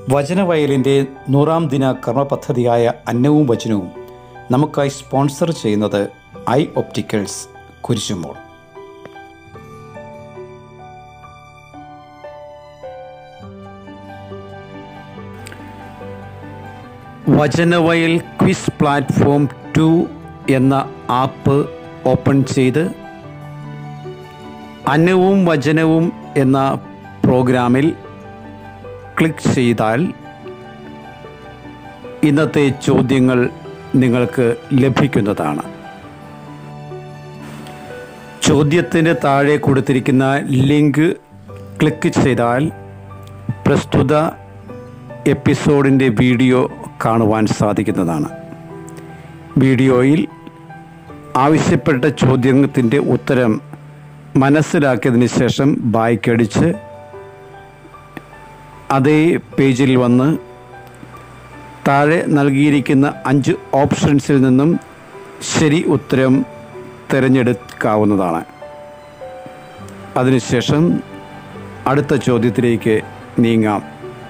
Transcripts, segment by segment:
വചനവയലിൻ്റെ നൂറാം ദിന കർമ്മ പദ്ധതിയായ അന്നവും വചനവും നമുക്കായി സ്പോൺസർ ചെയ്യുന്നത് ഐ ഒപ്റ്റിക്കൽസ് കുരിശുമോൾ വചനവയൽ ക്വിസ് പ്ലാറ്റ്ഫോം ടു എന്ന ആപ്പ് ഓപ്പൺ ചെയ്ത് അന്നവും വചനവും എന്ന പ്രോഗ്രാമിൽ ക്ലിക്ക് ചെയ്താൽ ഇന്നത്തെ ചോദ്യങ്ങൾ നിങ്ങൾക്ക് ലഭിക്കുന്നതാണ് ചോദ്യത്തിന് താഴെ കൊടുത്തിരിക്കുന്ന ലിങ്ക് ക്ലിക്ക് ചെയ്താൽ പ്രസ്തുത എപ്പിസോഡിൻ്റെ വീഡിയോ കാണുവാൻ സാധിക്കുന്നതാണ് വീഡിയോയിൽ ആവശ്യപ്പെട്ട ചോദ്യത്തിൻ്റെ ഉത്തരം മനസ്സിലാക്കിയതിന് ശേഷം ബായ്ക്കടിച്ച് അതേ പേജിൽ വന്ന് താഴെ നൽകിയിരിക്കുന്ന അഞ്ച് ഓപ്ഷൻസിൽ നിന്നും ശരി ഉത്തരം തിരഞ്ഞെടുക്കാവുന്നതാണ് അതിനുശേഷം അടുത്ത ചോദ്യത്തിലേക്ക് നീങ്ങാം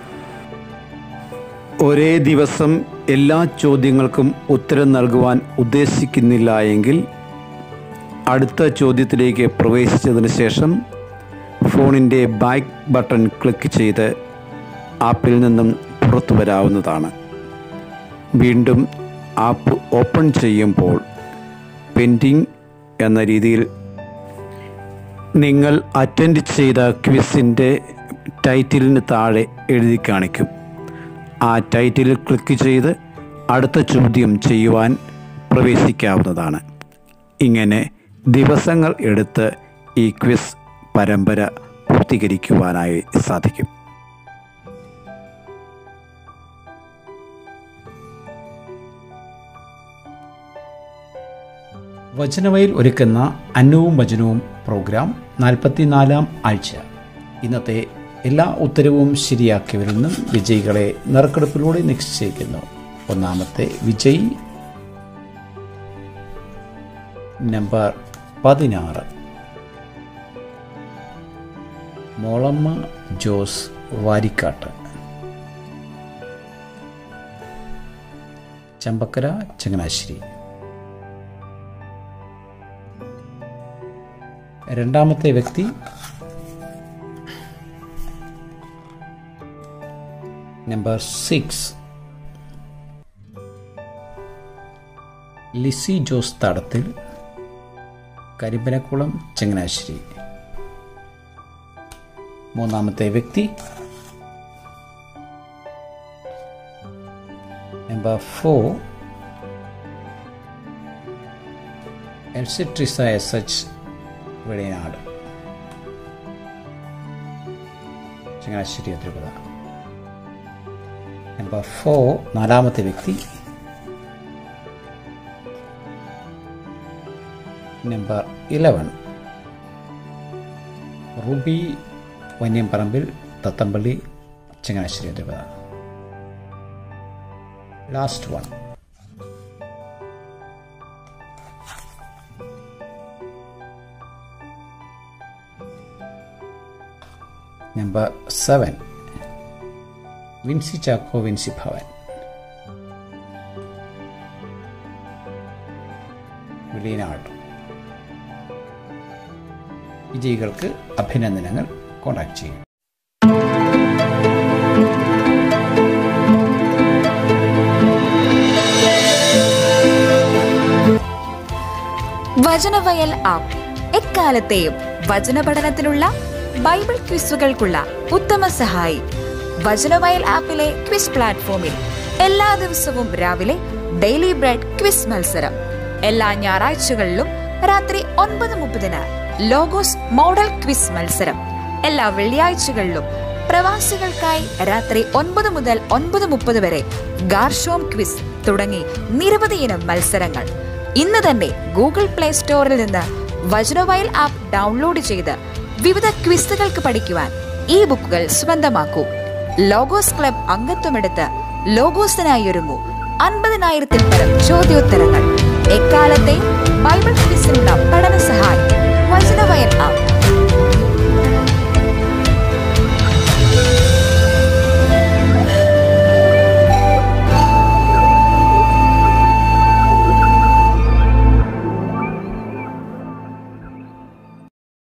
ഒരേ ദിവസം എല്ലാ ചോദ്യങ്ങൾക്കും ഉത്തരം നൽകുവാൻ ഉദ്ദേശിക്കുന്നില്ല എങ്കിൽ അടുത്ത ചോദ്യത്തിലേക്ക് പ്രവേശിച്ചതിന് ശേഷം ഫോണിൻ്റെ ബാക്ക് ബട്ടൺ ക്ലിക്ക് ചെയ്ത് ആപ്പിൽ നിന്നും പുറത്തു വരാവുന്നതാണ് വീണ്ടും ആപ്പ് ഓപ്പൺ ചെയ്യുമ്പോൾ പെൻഡിങ് എന്ന രീതിയിൽ നിങ്ങൾ അറ്റൻഡ് ചെയ്ത ക്വിസിൻ്റെ ടൈറ്റിലിന് താഴെ എഴുതി കാണിക്കും ആ ടൈറ്റിൽ ക്ലിക്ക് ചെയ്ത് അടുത്ത ചോദ്യം ചെയ്യുവാൻ പ്രവേശിക്കാവുന്നതാണ് ഇങ്ങനെ ദിവസങ്ങൾ എടുത്ത് ഈ ക്വിസ് പരമ്പര പൂർത്തീകരിക്കുവാനായി സാധിക്കും വചനവയിൽ ഒരുക്കുന്ന അന്നവും വചനവും പ്രോഗ്രാം നാൽപ്പത്തിനാലാം ആഴ്ച ഇന്നത്തെ എല്ലാ ഉത്തരവും ശരിയാക്കിയവരിൽ നിന്നും വിജയികളെ നറുക്കെടുപ്പിലൂടെ നിശ്ചയിക്കുന്നു ഒന്നാമത്തെ വിജയ് നമ്പർ പതിനാറ് മോളമ്മ ജോസ് വാരിക്കാട്ട് ചമ്പക്കര ചങ്ങനാശ്ശേരി രണ്ടാമത്തെ വ്യക്തി നമ്പർ സിക്സ് ലിസി ജോസ് തടത്തിൽ കരിമ്പനക്കുളം ചങ്ങനാശ്ശേരി മൂന്നാമത്തെ വ്യക്തി നമ്പർ ഫോർ എൽസിട്രിസ S H Veliyanad Changanassery Tripura number four നാലാമത്തെ വ്യക്തി number eleven Ruby Vanyamparambil Thathampally Changanassery Tripura last one number seven Vincy Chacko Vincy Bhavan Veliyanad വിജയികൾക്ക് അഭിനന്ദനങ്ങൾ കോണ്ടാക്ട് ചെയ്യും വചനവയൽ ആപ്പ് എക്കാലത്തെയും വചന പഠനത്തിനുള്ള ബൈബിൾ ക്വിസുകൾക്കുള്ള ഉത്തമ സഹായി വചനവയൽ ആപ്പിലെ ക്വിസ് പ്ലാറ്റ്ഫോമിൽ എല്ലാ ദിവസവും രാവിലെ ഡെയിലി ബ്രെഡ് ക്വിസ് മത്സരം എല്ലാ ഞായറാഴ്ചകളിലും രാത്രി ഒൻപത് മുപ്പതിന് ലോഗോസ് മോഡൽ ക്വിസ് മത്സരം എല്ലാ വെള്ളിയാഴ്ചകളിലും പ്രവാസികൾക്കായി രാത്രി ഒൻപത് മുതൽ ഒൻപത് മുപ്പത് വരെ ഗാർഷോം ക്വിസ് തുടങ്ങി നിരവധി ഇനം മത്സരങ്ങൾ ഇന്ന് തന്നെ ഗൂഗിൾ പ്ലേ സ്റ്റോറിൽ നിന്ന് വജ്രവയൽ ആപ്പ് ഡൗൺലോഡ് ചെയ്ത് വിവിധ ക്വിസുകൾക്ക് പഠിക്കുവാൻ ഈ ബുക്കുകൾ സ്വന്തമാക്കൂ ലോഗോസ് ക്ലബ് അംഗത്വമെടുത്ത് ലോഗോസിനായി ഒരുങ്ങൂ അൻപതിനായിരത്തിൽ പരം ചോദ്യോത്തരങ്ങൾ എക്കാലത്തെ ബൈബിൾ ക്വിസ്